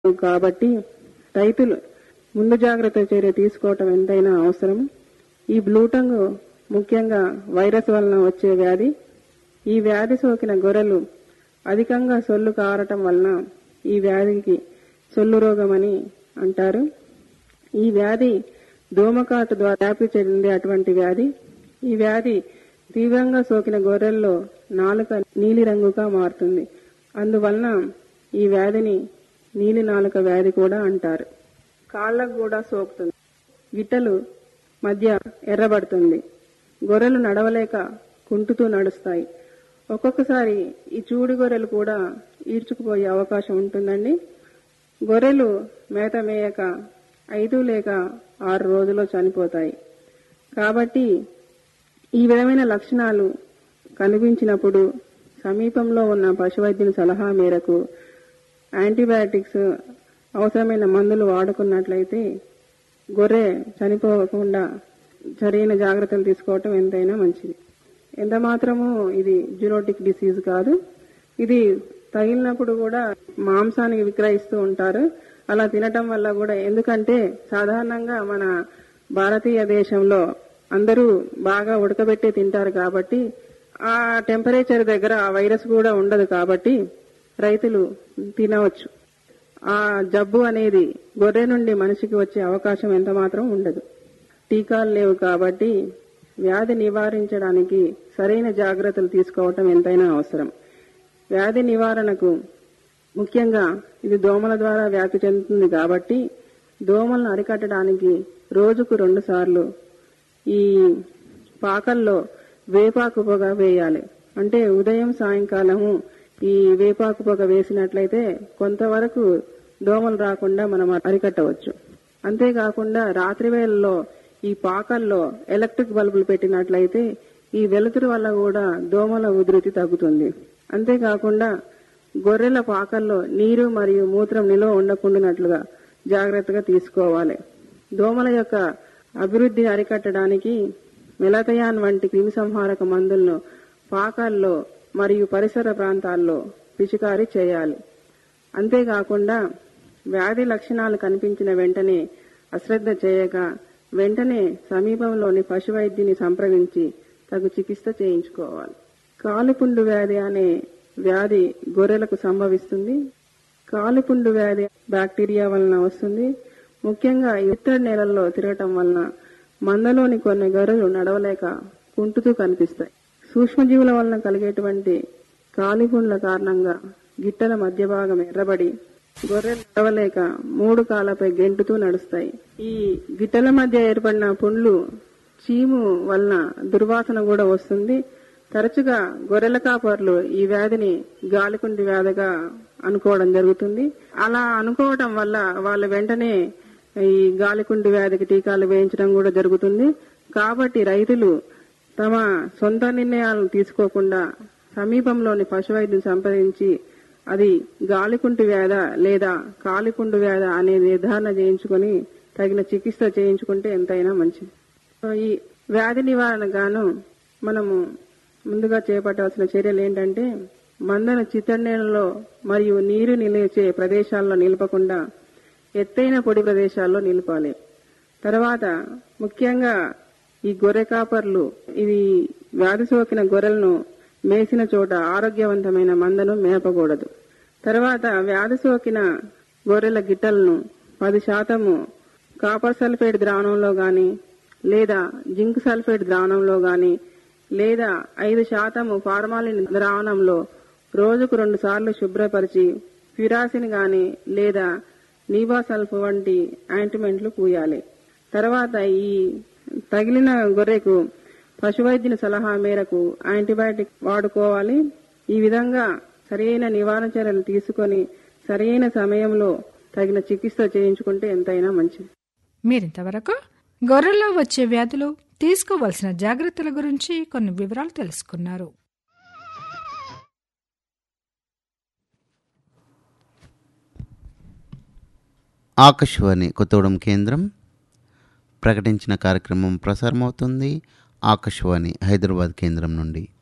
కాబట్టి రైతులు ముందు జాగ్రత్త చర్య తీసుకోవటం ఎంతైనా అవసరం ఈ బ్లూటంగ్ ముఖ్యంగా వైరస్ వలన వచ్చే వ్యాధి ఈ వ్యాధి సోకిన గొర్రెలు అధికంగా సొల్లు కారటం వలన ఈ వ్యాధికి సొల్లు రోగం అని అంటారు ఈ వ్యాధి దోమకాటు ద్వారా వ్యాప్తి చెందే అటువంటి వ్యాధి ఈ వ్యాధి తీవ్రంగా సోకిన గొర్రెల్లో నాలుక నీలి రంగుగా మారుతుంది అందువలన ఈ వ్యాధిని నీలి నాలుక వ్యాధి కూడా అంటారు కాళ్ళకు కూడా సోకుతుంది గిట్టలు మధ్య ఎర్రబడుతుంది గొర్రెలు నడవలేక కుంటుతూ నడుస్తాయి ఒక్కొక్కసారి ఈ చూడి గొర్రెలు కూడా ఈడ్చుకుపోయే అవకాశం ఉంటుందండి గొర్రెలు మేత మేయక ఐదు లేక ఆరు రోజుల్లో చనిపోతాయి కాబట్టి ఈ విధమైన లక్షణాలు కనిపించినప్పుడు సమీపంలో ఉన్న పశువైద్యుని సలహా మేరకు యాంటీబయాటిక్స్ అవసరమైన మందులు వాడుకున్నట్లయితే గొర్రె చనిపోకుండా సరైన జాగ్రత్తలు తీసుకోవటం ఎంతైనా మంచిది ఎంత మాత్రము ఇది జునోటిక్ డిసీజ్ కాదు ఇది తగిలినప్పుడు కూడా మాంసానికి విక్రయిస్తూ ఉంటారు అలా తినటం వల్ల కూడా ఎందుకంటే సాధారణంగా మన భారతీయ దేశంలో అందరూ బాగా ఉడకబెట్టి తింటారు కాబట్టి ఆ టెంపరేచర్ దగ్గర ఆ వైరస్ కూడా ఉండదు కాబట్టి రైతులు తినవచ్చు ఆ జబ్బు అనేది గొర్రె నుండి మనిషికి వచ్చే అవకాశం ఎంత మాత్రం ఉండదు టీకాలు లేవు కాబట్టి వ్యాధి నివారించడానికి సరైన జాగ్రత్తలు తీసుకోవటం ఎంతైనా అవసరం వ్యాధి నివారణకు ముఖ్యంగా ఇది దోమల ద్వారా వ్యాప్తి చెందుతుంది కాబట్టి దోమలను అరికట్టడానికి రోజుకు రెండు సార్లు ఈ పాకల్లో వేపాకు పొగ వేయాలి అంటే ఉదయం సాయంకాలము ఈ వేపాకు పొగ వేసినట్లయితే కొంతవరకు దోమలు రాకుండా మనం అరికట్టవచ్చు అంతేకాకుండా రాత్రి వేళల్లో ఈ పాకల్లో ఎలక్ట్రిక్ బల్బులు పెట్టినట్లయితే ఈ వెలుతురు వల్ల కూడా దోమల ఉధృతి తగ్గుతుంది అంతేకాకుండా గొర్రెల పాకల్లో నీరు మరియు మూత్రం నిల్వ ఉండకుండానట్లుగా జాగ్రత్తగా తీసుకోవాలి దోమల యొక్క అభివృద్ధిని అరికట్టడానికి మెలతయాన్ వంటి క్రిమిసంహారక మందులను పాకాల్లో మరియు పరిసర ప్రాంతాల్లో పిచికారీ చేయాలి అంతేకాకుండా వ్యాధి లక్షణాలు కనిపించిన వెంటనే అశ్రద్ధ చేయక వెంటనే సమీపంలోని పశువైద్యుని సంప్రదించి తగు చికిత్స చేయించుకోవాలి కాలుపుండు వ్యాధి అనే వ్యాధి గొర్రెలకు సంభవిస్తుంది కాలుపుండు వ్యాధి బ్యాక్టీరియా వలన వస్తుంది ముఖ్యంగా ఇత్తడి నేలల్లో తిరగటం వలన మందలోని కొన్ని గొర్రెలు నడవలేక కుంటుతూ కనిపిస్తాయి సూక్ష్మజీవుల వలన కలిగేటువంటి కాలిపుండ్ల కారణంగా గిట్టల మధ్య భాగం ఎర్రబడి గొర్రెలు నడవలేక మూడు కాళ్ళపై గెంటుతూ నడుస్తాయి ఈ గిట్టల మధ్య ఏర్పడిన పుండ్లు చీము వలన దుర్వాసన కూడా వస్తుంది తరచుగా గొర్రెల కాపర్లు ఈ వ్యాధిని గాలికుంటి వ్యాధిగా అనుకోవడం జరుగుతుంది అలా అనుకోవడం వల్ల వాళ్ళు వెంటనే ఈ గాలికుంటి వ్యాధికి టీకాలు వేయించడం కూడా జరుగుతుంది కాబట్టి రైతులు తమ సొంత నిర్ణయాలను తీసుకోకుండా సమీపంలోని పశువైద్యుని సంప్రదించి అది గాలికుంటు వ్యాధ లేదా కాలిపుండు వ్యాధ అనే నిర్ధారణ చేయించుకొని తగిన చికిత్స చేయించుకుంటే ఎంతైనా మంచిది సో ఈ వ్యాధి నివారణ గాను మనము ముందుగా చేపట్టవలసిన చర్యలు ఏంటంటే మందను చిత్తడి నేలలో మరియు నీరు నిలిచే ప్రదేశాల్లో నిలపకుండా ఎత్తైన పొడి ప్రదేశాల్లో నిలపాలి తర్వాత ముఖ్యంగా ఈ గొర్రె కాపర్లు ఇది వ్యాధి సోకిన గొర్రెలను మేసిన చోట ఆరోగ్యవంతమైన మందను మేపకూడదు తర్వాత వ్యాధి సోకిన గొర్రెల గిట్టలను పది శాతము కాపర్ సల్ఫేట్ ద్రావణంలో గాని లేదా జింక్ సల్ఫేట్ ద్రావణంలో గాని లేదా ఐదు శాతము ఫార్మాలిన్ ద్రావణంలో రోజుకు రెండు సార్లు శుభ్రపరిచి ఫిరాసిన్ గాని లేదా నీబాసల్ఫ్ వంటి యాంటిమెంట్లు పూయాలి తర్వాత ఈ తగిలిన గొర్రెకు పశువైద్యుని సలహా మేరకు యాంటీబయాటిక్ వాడుకోవాలి ఈ విధంగా సరైన నివారణ చర్యలు తీసుకొని సరైన సమయంలో తగిన చికిత్స చేయించుకుంటే ఎంతైనా మంచిది మీరింతవరకు గొర్రెల్లో వచ్చే వ్యాధులు తీసుకోవలసిన జాగ్రత్తల గురించి కొన్ని వివరాలు తెలుసుకున్నారు ఆకాశవాణి కొత్తగూడెం కేంద్రం ప్రకటించిన కార్యక్రమం ప్రసారమవుతుంది ఆకాశవాణి హైదరాబాద్ కేంద్రం నుండి